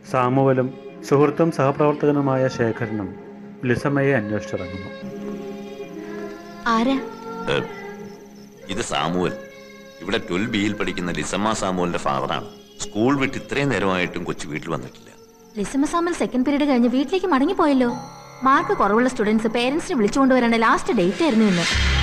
സാമുവലും സുഹൃത്തും സഹപ്രവർത്തകനുമായ ശേഖരനും ലിസമ്മയെ അന്വേഷിച്ചിറങ്ങുന്നു ആരാ ഇത് സാമുവൽ ഇവിടെ ട്വൽവ് ബിയിൽ പഠിക്കുന്ന ലിസമ്മ സാമുവലിന്റെ ഫാദറാണ് സ്കൂൾ വിട്ട് ഇത്രയും നേരമായിട്ടും കൊച്ചു വീട്ടിൽ വന്നിട്ടില്ല ലിസമ സാമൽ സെക്കൻഡ് പീരീഡ് കഴിഞ്ഞ് വീട്ടിലേക്ക് മടങ്ങിപ്പോയല്ലോ മാർക്ക് കുറവുള്ള സ്റ്റുഡൻസ് പേരൻസിനെ വിളിച്ചുകൊണ്ടുവരേണ്ട ലാസ്റ്റ് ഡേറ്റ് ആയിരുന്നു ഇന്ന്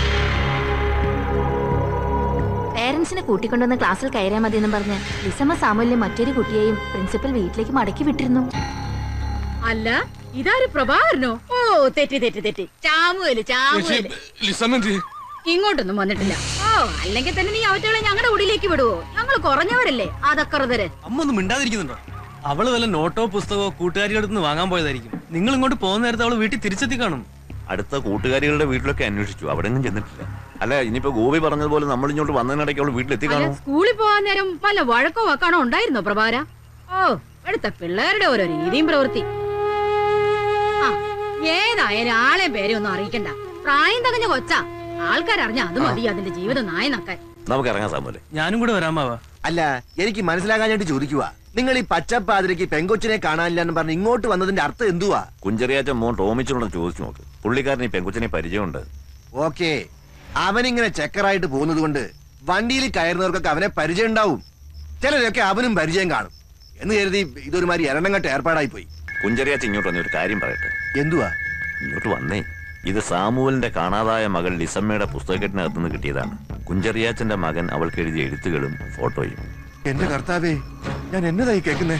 പേരൻസിനെ കൂട്ടിക്കൊണ്ടുവന്ന് ക്ലാസ്സിൽ കയറിയാൽ മതി എന്ന് പറഞ്ഞ് ലിസമ്മ സാമുലിനെ മറ്റൊരു കുട്ടിയെയും പ്രിൻസിപ്പൽ വീട്ടിലേക്ക് മടക്കി വിട്ടിരുന്നു അല്ല ഇതാര് പ്രഭാകരനോ ഓ തെറ്റി തെറ്റി തെറ്റി ചാമുവല് ചാമുവല് ലിസമെന്ത് ഇങ്ങോട്ടൊന്നും വന്നിട്ടില്ല ഓ അല്ലെങ്കിൽ തന്നെ നീ അവറ്റകളെ ഞങ്ങളുടെ ഉള്ളിലേക്ക് വിടുവോ ഞങ്ങൾ കുറഞ്ഞവരല്ലേ അതൊക്കറുതര് അമ്മ ഒന്നും മിണ്ടാതിരിക്കുന്നുണ്ടോ അവള് വല്ല നോട്ടോ പുസ്തകമോ കൂട്ടുകാരിയുടെ അടുത്ത് നിന്ന് വാങ്ങാൻ പോയതായിരിക്കും നിങ്ങൾ ഇങ്ങോട്ട് പോകുന്ന നേരത്തെ അവള് വീട്ടിൽ തിരിച്ചെത്തി കാണും അടുത്ത കൂട്ടുകാരികളുടെ വീട്ടിലൊക്കെ അന്വേഷിച്ചു അവിടെ ഒന്നും ചെന്നിട്ടില്ല അല്ല ഇനിയിപ്പോ ഗോപി പറഞ്ഞതുപോലെ നമ്മൾ ഇങ്ങോട്ട് വന്നതിനിടയ്ക്ക് അവൾ വീട്ടിലെത്തി അല്ല കാണും സ്കൂളിൽ പോകാൻ നേരം പല വഴക്കോ വാക്കാണോ ഉണ്ടായിരുന്നോ പ്രഭാര ഓ ഇവിടുത്തെ പിള്ളേരുടെ ഓരോ രീതിയും പ്രവൃത്തി ആ ഏതായാലും ആളെ പേരെ ഒന്നും അറിയിക്കണ്ട പ്രായം തകഞ്ഞ കൊച്ചാ ആൾക്കാരറിഞ്ഞ അത് മതി അതിന്റെ ജീവിതം നായ നക്കാൻ നമുക്ക് ഇറങ്ങാൻ സാമൂലെ ഞാനും കൂടെ വരാമാവാ അല്ല എനിക്ക് മനസ്സിലാകാനായിട്ട് ചോദിക്കുക നിങ്ങൾ ഈ പച്ചപ്പാതിരക്ക് പെങ്കൊച്ചിനെ കാണാനില്ല എന്ന് പറഞ്ഞ് ഇങ്ങോട്ട് വന്നതിന്റെ അർത്ഥം എന്തുവാ കുഞ്ചറിയാച്ച മോൻ ടോമിച്ചോട് ചോദിച്ചു നോക്ക് പുള്ളിക്കാരൻ ഈ പെങ്കുച്ചിനെ പരിചയമുണ്ട് ഓക്കെ അവനിങ്ങനെ ചെക്കറായിട്ട് പോകുന്നത് കൊണ്ട് വണ്ടിയിൽ കയറുന്നവർക്കൊക്കെ അവനെ പരിചയം ഉണ്ടാവും ചിലരൊക്കെ അവനും പരിചയം കാണും എന്ന് കരുതി ഇതൊരുമാതിരി എരണ്ടങ്ങട്ട് ഏർപ്പാടായി പോയി കുഞ്ചറിയാച്ച ഇങ്ങോട്ട് വന്ന ഒരു കാര്യം പറയട്ടെ എന്തുവാ ഇങ്ങോട്ട് വന്നേ ഇത് സാമുവലിന്റെ കാണാതായ മകൾ ലിസമ്മയുടെ പുസ്തകക്കെട്ടിനകത്ത് നിന്ന് കിട്ടിയതാണ് കുഞ്ചറിയാച്ചന്റെ മകൻ അവൾക്ക് എഴുതിയ എഴുത്തുകളും ഫോട്ടോയും എന്റെ കർത്താവേ ഞാൻ എന്നതായി കേൾക്കുന്നേ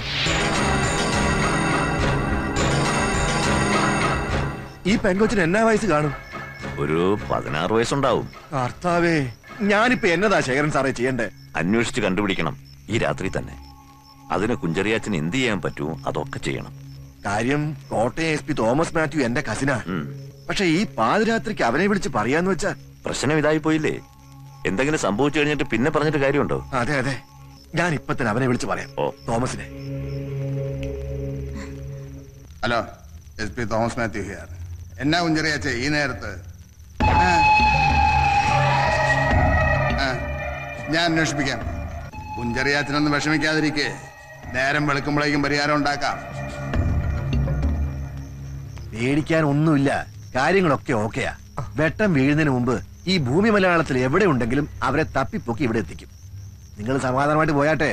ഈ പെങ്കൊച്ചിന് എന്നാ വയസ്സ് കാണും ഒരു പതിനാറ് വയസ്സുണ്ടാവും കർത്താവേ ഞാനിപ്പോ എന്നതാ ശേഖരൻ സാറേ ചെയ്യണ്ടേ അന്വേഷിച്ച് കണ്ടുപിടിക്കണം ഈ രാത്രി തന്നെ അതിന് കുഞ്ചറിയാച്ചന് എന്ത് ചെയ്യാൻ പറ്റുമോ അതൊക്കെ ചെയ്യണം കാര്യം കോട്ടയം എസ് പി തോമസ് മാത്യു എന്റെ കസിനാ ഉം. പക്ഷെ ഈ പാതിരാത്രിക്ക് അവനെ വിളിച്ച് പറയാന്ന് വെച്ചാ പ്രശ്നം ഇതായി പോയില്ലേ എന്തെങ്കിലും സംഭവിച്ചു കഴിഞ്ഞിട്ട് പിന്നെ പറഞ്ഞിട്ട് കാര്യമുണ്ടോ അതെ അതെ ഞാൻ ഇപ്പൊ തന്നെ അവനെ വിളിച്ച് പറയാം ഓ. തോമസിനെ hello S P Thomas Mathew here എന്നാ കുഞ്ചറിയാച്ചേ ഈ നേരത്ത് ആ. ആ, ഞാൻ അന്വേഷിപ്പിക്കാം കുഞ്ചറിയാച്ചനൊന്നും വിഷമിക്കാതിരിക്കേ നേരം വെളുക്കുമ്പോഴേക്കും പരിഹാരം ഉണ്ടാക്കാം പേടിക്കാൻ ഒന്നുമില്ല കാര്യങ്ങളൊക്കെ ഓക്കെയാ വെട്ടം വീഴുന്നതിന് മുമ്പ് ഈ ഭൂമി മലയാളത്തിൽ എവിടെ ഉണ്ടെങ്കിലും അവരെ തപ്പിപ്പൊക്കി ഇവിടെ എത്തിക്കും നിങ്ങൾ സമാധാനമായിട്ട് പോയാട്ടെ